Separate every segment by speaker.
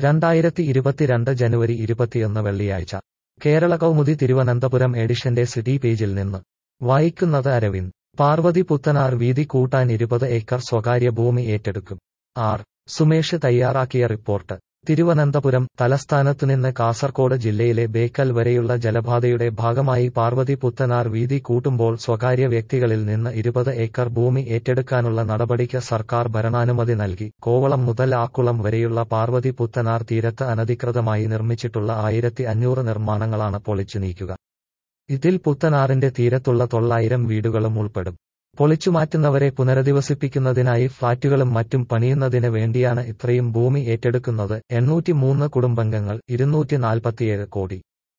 Speaker 1: രണ്ടായിരത്തി ഇരുപത്തിരണ്ട് ജനുവരി ഇരുപത്തിയൊന്ന് വെള്ളിയാഴ്ച കേരള കൗമുദി തിരുവനന്തപുരം എഡിഷന്റെ സിറ്റി പേജിൽ നിന്ന് വായിക്കുന്നത് അരവിന്ദ് പാർവതി പുത്തനാർ വീതി കൂട്ടാൻ ഇരുപത് ഏക്കർ സ്വകാര്യ ഭൂമി ഏറ്റെടുക്കും ആർ സുമേഷ് തയ്യാറാക്കിയ റിപ്പോർട്ട് തിരുവനന്തപുരം തലസ്ഥാനത്തുനിന്ന് കാസർകോട് ജില്ലയിലെ ബേക്കൽ വരെയുള്ള ജലപാതയുടെ ഭാഗമായി പാർവതി പുത്തനാർ വീതി കൂട്ടുമ്പോൾ സ്വകാര്യ വ്യക്തികളിൽ നിന്ന് ഇരുപത് ഏക്കർ ഭൂമി ഏറ്റെടുക്കാനുള്ള നടപടിക്ക് സർക്കാർ ഭരണാനുമതി നൽകി കോവളം മുതൽ ആക്കുളം വരെയുള്ള പാർവതി പുത്തനാർ തീരത്ത് അനധികൃതമായി നിർമ്മിച്ചിട്ടുള്ള ആയിരത്തി അഞ്ഞൂറ് നിർമ്മാണങ്ങളാണ് പൊളിച്ചു നീക്കുക ഇതിൽ പുത്തനാറിന്റെ തീരത്തുള്ള തൊള്ളായിരം വീടുകളും ഉൾപ്പെടും പൊളിച്ചുമാറ്റുന്നവരെ പുനരധിവസിപ്പിക്കുന്നതിനായി ഫ്ളാറ്റുകളും മറ്റും പണിയുന്നതിന് വേണ്ടിയാണ് ഇത്രയും ഭൂമി ഏറ്റെടുക്കുന്നത് എണ്ണൂറ്റിമൂന്ന് കുടുംബാംഗങ്ങൾ ഇരുന്നൂറ്റി നാൽപ്പത്തിയേഴ് കോടി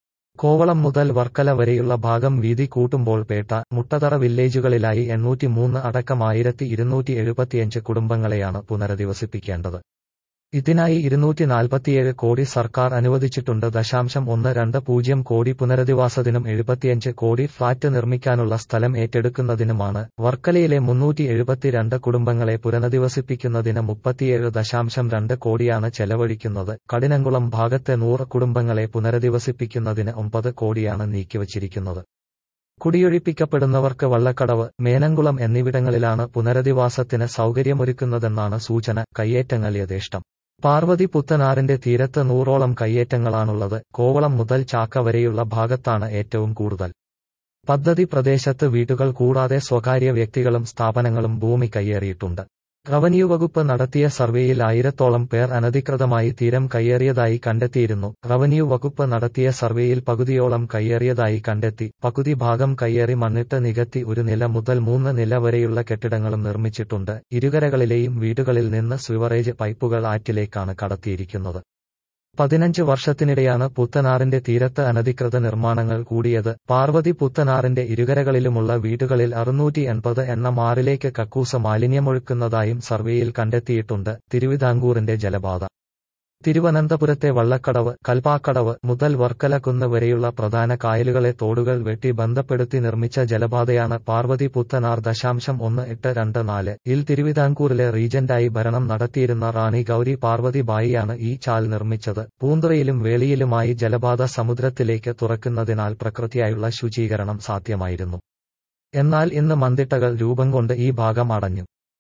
Speaker 1: കോവളം മുതൽ വർക്കല വരെയുള്ള ഭാഗം വീതി കൂട്ടുമ്പോൾ പേട്ട മുട്ടതറ വില്ലേജുകളിലായി എണ്ണൂറ്റിമൂന്ന് അടക്കം ആയിരത്തി ഇരുന്നൂറ്റി എഴുപത്തിയഞ്ച് കുടുംബങ്ങളെയാണ് പുനരധിവസിപ്പിക്കേണ്ടത് ഇതിനായി ഇരുന്നൂറ്റി നാൽപ്പത്തിയേഴ് കോടി സർക്കാർ അനുവദിച്ചിട്ടുണ്ട് ദശാംശം ഒന്ന് രണ്ട് പൂജ്യം കോടി പുനരധിവാസത്തിനും എഴുപത്തിയഞ്ച് കോടി ഫ്ളാറ്റ് നിർമ്മിക്കാനുള്ള സ്ഥലം ഏറ്റെടുക്കുന്നതിനുമാണ് വർക്കലയിലെ മുന്നൂറ്റി എഴുപത്തിരണ്ട് കുടുംബങ്ങളെ പുനരധിവസിപ്പിക്കുന്നതിന് മുപ്പത്തിയേഴ് ദശാംശം രണ്ട് കോടിയാണ് ചെലവഴിക്കുന്നത് കഠിനംകുളം ഭാഗത്തെ നൂറ് കുടുംബങ്ങളെ പുനരധിവസിപ്പിക്കുന്നതിന് ഒമ്പത് കോടിയാണ് നീക്കിവച്ചിരിക്കുന്നത് കുടിയൊഴിപ്പിക്കപ്പെടുന്നവർക്ക് വള്ളക്കടവ് മേനംകുളം എന്നിവിടങ്ങളിലാണ് പുനരധിവാസത്തിന് സൗകര്യമൊരുക്കുന്നതെന്നാണ് സൂചന കയ്യേറ്റങ്ങൾ യഥേഷ്ടം പാർവതി പുത്തനാറിന്റെ തീരത്ത് നൂറോളം കയ്യേറ്റങ്ങളാണുള്ളത് കോവളം മുതൽ ചാക്ക വരെയുള്ള ഭാഗത്താണ് ഏറ്റവും കൂടുതൽ പദ്ധതി പ്രദേശത്ത് വീടുകൾ കൂടാതെ സ്വകാര്യ വ്യക്തികളും സ്ഥാപനങ്ങളും ഭൂമി കയ്യേറിയിട്ടുണ്ട് റവന്യൂ വകുപ്പ് നടത്തിയ സർവേയിൽ ആയിരത്തോളം പേർ അനധികൃതമായി തീരം കയ്യേറിയതായി കണ്ടെത്തിയിരുന്നു റവന്യൂ വകുപ്പ് നടത്തിയ സർവേയിൽ പകുതിയോളം കയ്യേറിയതായി കണ്ടെത്തി പകുതി ഭാഗം കയ്യേറി മണ്ണിട്ട് നികത്തി ഒരു നില മുതൽ മൂന്ന് നില വരെയുള്ള കെട്ടിടങ്ങളും നിർമ്മിച്ചിട്ടുണ്ട് ഇരുകരകളിലെയും വീടുകളിൽ നിന്ന് സ്വിവറേജ് പൈപ്പുകൾ ആറ്റിലേക്കാണ് കടത്തിയിരിക്കുന്നത് പതിനഞ്ച് വർഷത്തിനിടെയാണ് പുത്തനാറിന്റെ തീരത്ത് അനധികൃത നിർമ്മാണങ്ങൾ കൂടിയത് പാർവതി പുത്തനാറിന്റെ ഇരുകരകളിലുമുള്ള വീടുകളിൽ അറുന്നൂറ്റി എൺപത് എണ്ണം ആറിലേക്ക് കക്കൂസ മാലിന്യമൊഴുക്കുന്നതായും സർവേയിൽ കണ്ടെത്തിയിട്ടുണ്ട് തിരുവിതാംകൂറിന്റെ ജലപാത തിരുവനന്തപുരത്തെ വള്ളക്കടവ് കൽപ്പാക്കടവ് മുതൽ വർക്കലക്കുന്ന് വരെയുള്ള പ്രധാന കായലുകളെ തോടുകൾ വെട്ടി ബന്ധപ്പെടുത്തി നിർമ്മിച്ച ജലപാതയാണ് പാർവതി പുത്തനാർ ദശാംശം ഒന്ന് എട്ട് രണ്ട് നാല് ഇൽ തിരുവിതാംകൂറിലെ റീജന്റായി ഭരണം നടത്തിയിരുന്ന റാണി ഗൌരി പാർവതി ബായിയാണ് ഈ ചാൽ നിർമ്മിച്ചത് പൂന്തുറയിലും വേളിയിലുമായി ജലപാത സമുദ്രത്തിലേക്ക് തുറക്കുന്നതിനാൽ പ്രകൃതിയായുള്ള ശുചീകരണം സാധ്യമായിരുന്നു എന്നാൽ ഇന്ന് മന്തിട്ടകൾ രൂപം കൊണ്ട് ഈ ഭാഗം അടഞ്ഞു